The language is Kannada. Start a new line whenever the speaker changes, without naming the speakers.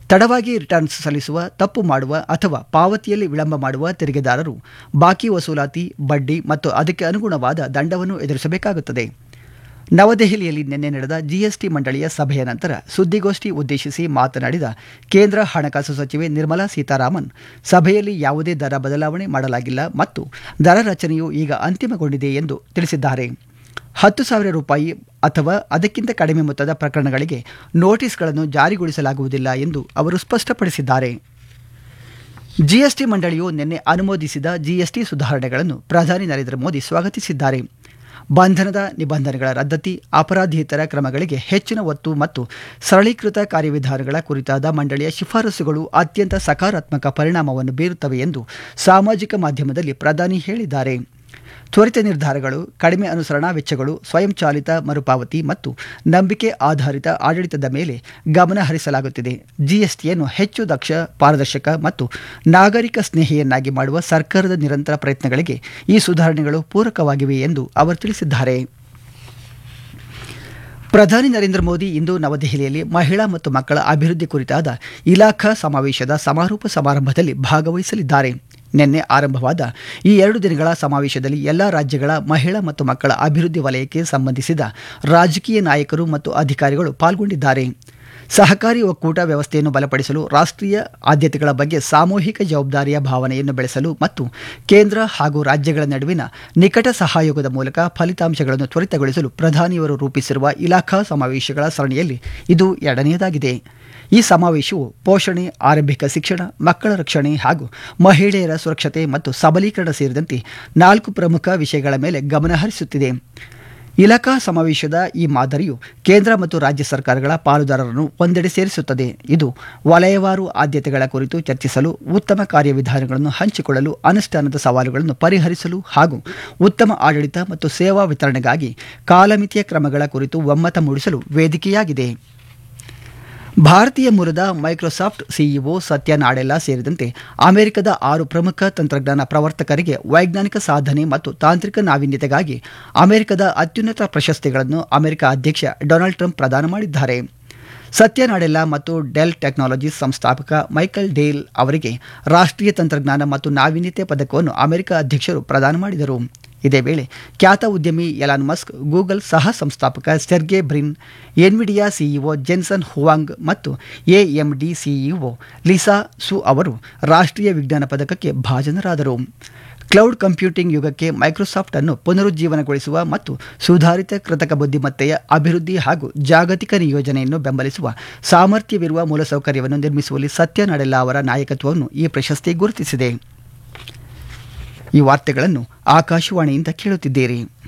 ತಡವಾಗಿ ರಿಟರ್ನ್ಸ್ ಸಲ್ಲಿಸುವ ತಪ್ಪು ಮಾಡುವ ಅಥವಾ ಪಾವತಿಯಲ್ಲಿ ವಿಳಂಬ ಮಾಡುವ ತೆರಿಗೆದಾರರು ಬಾಕಿ ವಸೂಲಾತಿ ಬಡ್ಡಿ ಮತ್ತು ಅದಕ್ಕೆ ಅನುಗುಣವಾದ ದಂಡವನ್ನು ಎದುರಿಸಬೇಕಾಗುತ್ತದೆ ನವದೆಹಲಿಯಲ್ಲಿ ನಿನ್ನೆ ನಡೆದ ಜಿಎಸ್ಟಿ ಮಂಡಳಿಯ ಸಭೆಯ ನಂತರ ಸುದ್ದಿಗೋಷ್ಠಿ ಉದ್ದೇಶಿಸಿ ಮಾತನಾಡಿದ ಕೇಂದ್ರ ಹಣಕಾಸು ಸಚಿವೆ ನಿರ್ಮಲಾ ಸೀತಾರಾಮನ್ ಸಭೆಯಲ್ಲಿ ಯಾವುದೇ ದರ ಬದಲಾವಣೆ ಮಾಡಲಾಗಿಲ್ಲ ಮತ್ತು ದರ ರಚನೆಯು ಈಗ ಅಂತಿಮಗೊಂಡಿದೆ ಎಂದು ತಿಳಿಸಿದ್ದಾರೆ ಹತ್ತು ಸಾವಿರ ರೂಪಾಯಿ ಅಥವಾ ಅದಕ್ಕಿಂತ ಕಡಿಮೆ ಮೊತ್ತದ ಪ್ರಕರಣಗಳಿಗೆ ನೋಟಿಸ್ಗಳನ್ನು ಜಾರಿಗೊಳಿಸಲಾಗುವುದಿಲ್ಲ ಎಂದು ಅವರು ಸ್ಪಷ್ಟಪಡಿಸಿದ್ದಾರೆ ಜಿಎಸ್ಟಿ ಮಂಡಳಿಯು ನಿನ್ನೆ ಅನುಮೋದಿಸಿದ ಜಿಎಸ್ಟಿ ಸುಧಾರಣೆಗಳನ್ನು ಪ್ರಧಾನಿ ನರೇಂದ್ರ ಮೋದಿ ಸ್ವಾಗತಿಸಿದ್ದಾರೆ ಬಂಧನದ ನಿಬಂಧನೆಗಳ ರದ್ದತಿ ಅಪರಾಧೇತರ ಕ್ರಮಗಳಿಗೆ ಹೆಚ್ಚಿನ ಒತ್ತು ಮತ್ತು ಸರಳೀಕೃತ ಕಾರ್ಯವಿಧಾನಗಳ ಕುರಿತಾದ ಮಂಡಳಿಯ ಶಿಫಾರಸುಗಳು ಅತ್ಯಂತ ಸಕಾರಾತ್ಮಕ ಪರಿಣಾಮವನ್ನು ಬೀರುತ್ತವೆ ಎಂದು ಸಾಮಾಜಿಕ ಮಾಧ್ಯಮದಲ್ಲಿ ಪ್ರಧಾನಿ ಹೇಳಿದ್ದಾರೆ ತ್ವರಿತ ನಿರ್ಧಾರಗಳು ಕಡಿಮೆ ಅನುಸರಣಾ ವೆಚ್ಚಗಳು ಸ್ವಯಂಚಾಲಿತ ಮರುಪಾವತಿ ಮತ್ತು ನಂಬಿಕೆ ಆಧಾರಿತ ಆಡಳಿತದ ಮೇಲೆ ಗಮನ ಹರಿಸಲಾಗುತ್ತಿದೆ ಜಿಎಸ್ಟಿಯನ್ನು ಹೆಚ್ಚು ದಕ್ಷ ಪಾರದರ್ಶಕ ಮತ್ತು ನಾಗರಿಕ ಸ್ನೇಹಿಯನ್ನಾಗಿ ಮಾಡುವ ಸರ್ಕಾರದ ನಿರಂತರ ಪ್ರಯತ್ನಗಳಿಗೆ ಈ ಸುಧಾರಣೆಗಳು ಪೂರಕವಾಗಿವೆ ಎಂದು ಅವರು ತಿಳಿಸಿದ್ದಾರೆ ಪ್ರಧಾನಿ ನರೇಂದ್ರ ಮೋದಿ ಇಂದು ನವದೆಹಲಿಯಲ್ಲಿ ಮಹಿಳಾ ಮತ್ತು ಮಕ್ಕಳ ಅಭಿವೃದ್ಧಿ ಕುರಿತಾದ ಇಲಾಖಾ ಸಮಾವೇಶದ ಸಮಾರೋಪ ಸಮಾರಂಭದಲ್ಲಿ ಭಾಗವಹಿಸಲಿದ್ದಾರೆ ನಿನ್ನೆ ಆರಂಭವಾದ ಈ ಎರಡು ದಿನಗಳ ಸಮಾವೇಶದಲ್ಲಿ ಎಲ್ಲ ರಾಜ್ಯಗಳ ಮಹಿಳಾ ಮತ್ತು ಮಕ್ಕಳ ಅಭಿವೃದ್ಧಿ ವಲಯಕ್ಕೆ ಸಂಬಂಧಿಸಿದ ರಾಜಕೀಯ ನಾಯಕರು ಮತ್ತು ಅಧಿಕಾರಿಗಳು ಪಾಲ್ಗೊಂಡಿದ್ದಾರೆ ಸಹಕಾರಿ ಒಕ್ಕೂಟ ವ್ಯವಸ್ಥೆಯನ್ನು ಬಲಪಡಿಸಲು ರಾಷ್ಟ್ರೀಯ ಆದ್ಯತೆಗಳ ಬಗ್ಗೆ ಸಾಮೂಹಿಕ ಜವಾಬ್ದಾರಿಯ ಭಾವನೆಯನ್ನು ಬೆಳೆಸಲು ಮತ್ತು ಕೇಂದ್ರ ಹಾಗೂ ರಾಜ್ಯಗಳ ನಡುವಿನ ನಿಕಟ ಸಹಯೋಗದ ಮೂಲಕ ಫಲಿತಾಂಶಗಳನ್ನು ತ್ವರಿತಗೊಳಿಸಲು ಪ್ರಧಾನಿಯವರು ರೂಪಿಸಿರುವ ಇಲಾಖಾ ಸಮಾವೇಶಗಳ ಸರಣಿಯಲ್ಲಿ ಇದು ಎರಡನೆಯದಾಗಿದೆ ಈ ಸಮಾವೇಶವು ಪೋಷಣೆ ಆರಂಭಿಕ ಶಿಕ್ಷಣ ಮಕ್ಕಳ ರಕ್ಷಣೆ ಹಾಗೂ ಮಹಿಳೆಯರ ಸುರಕ್ಷತೆ ಮತ್ತು ಸಬಲೀಕರಣ ಸೇರಿದಂತೆ ನಾಲ್ಕು ಪ್ರಮುಖ ವಿಷಯಗಳ ಮೇಲೆ ಗಮನ ಹರಿಸುತ್ತಿದೆ ಇಲಾಖಾ ಸಮಾವೇಶದ ಈ ಮಾದರಿಯು ಕೇಂದ್ರ ಮತ್ತು ರಾಜ್ಯ ಸರ್ಕಾರಗಳ ಪಾಲುದಾರರನ್ನು ಒಂದೆಡೆ ಸೇರಿಸುತ್ತದೆ ಇದು ವಲಯವಾರು ಆದ್ಯತೆಗಳ ಕುರಿತು ಚರ್ಚಿಸಲು ಉತ್ತಮ ಕಾರ್ಯವಿಧಾನಗಳನ್ನು ಹಂಚಿಕೊಳ್ಳಲು ಅನುಷ್ಠಾನದ ಸವಾಲುಗಳನ್ನು ಪರಿಹರಿಸಲು ಹಾಗೂ ಉತ್ತಮ ಆಡಳಿತ ಮತ್ತು ಸೇವಾ ವಿತರಣೆಗಾಗಿ ಕಾಲಮಿತಿಯ ಕ್ರಮಗಳ ಕುರಿತು ಒಮ್ಮತ ಮೂಡಿಸಲು ವೇದಿಕೆಯಾಗಿದೆ ಭಾರತೀಯ ಮೂಲದ ಮೈಕ್ರೋಸಾಫ್ಟ್ ಸಿಇಒ ಸತ್ಯ ನಾಡೆಲ್ಲಾ ಸೇರಿದಂತೆ ಅಮೆರಿಕದ ಆರು ಪ್ರಮುಖ ತಂತ್ರಜ್ಞಾನ ಪ್ರವರ್ತಕರಿಗೆ ವೈಜ್ಞಾನಿಕ ಸಾಧನೆ ಮತ್ತು ತಾಂತ್ರಿಕ ನಾವೀನ್ಯತೆಗಾಗಿ ಅಮೆರಿಕದ ಅತ್ಯುನ್ನತ ಪ್ರಶಸ್ತಿಗಳನ್ನು ಅಮೆರಿಕ ಅಧ್ಯಕ್ಷ ಡೊನಾಲ್ಡ್ ಟ್ರಂಪ್ ಪ್ರದಾನ ಮಾಡಿದ್ದಾರೆ ಸತ್ಯ ನಾಡೆಲ್ಲಾ ಮತ್ತು ಡೆಲ್ ಟೆಕ್ನಾಲಜೀಸ್ ಸಂಸ್ಥಾಪಕ ಮೈಕಲ್ ಡೇಲ್ ಅವರಿಗೆ ರಾಷ್ಟ್ರೀಯ ತಂತ್ರಜ್ಞಾನ ಮತ್ತು ನಾವೀನ್ಯತೆ ಪದಕವನ್ನು ಅಮೆರಿಕ ಅಧ್ಯಕ್ಷರು ಪ್ರದಾನ ಮಾಡಿದರು ಇದೇ ವೇಳೆ ಖ್ಯಾತ ಉದ್ಯಮಿ ಎಲಾನ್ ಮಸ್ಕ್ ಗೂಗಲ್ ಸಹ ಸಂಸ್ಥಾಪಕ Sergey Brin Nvidia CEO Jensen Huang ಮತ್ತು ಎಎಂಡಿ ಸಿಇಒ ಲಿಸಾ ಸು ಅವರು ರಾಷ್ಟ್ರೀಯ ವಿಜ್ಞಾನ ಪದಕಕ್ಕೆ ಭಾಜನರಾದರು ಕ್ಲೌಡ್ ಕಂಪ್ಯೂಟಿಂಗ್ ಯುಗಕ್ಕೆ ಮೈಕ್ರೋಸಾಫ್ಟ್ ಅನ್ನು ಪುನರುಜ್ಜೀವನಗೊಳಿಸುವ ಮತ್ತು ಸುಧಾರಿತ ಕೃತಕ ಬುದ್ಧಿಮತ್ತೆಯ ಅಭಿವೃದ್ಧಿ ಹಾಗೂ ಜಾಗತಿಕ ನಿಯೋಜನೆಯನ್ನು ಬೆಂಬಲಿಸುವ ಸಾಮರ್ಥ್ಯವಿರುವ ಮೂಲಸೌಕರ್ಯವನ್ನು ನಿರ್ಮಿಸುವಲ್ಲಿ ಸತ್ಯ ನಾಡೆಲ್ಲ ಅವರ ನಾಯಕತ್ವವನ್ನು ಈ ಪ್ರಶಸ್ತಿ ಗುರುತಿಸಿದೆ ಈ ವಾರ್ತೆಗಳನ್ನು ಆಕಾಶವಾಣಿಯಿಂದ ಕೇಳುತ್ತಿದ್ದೀರಿ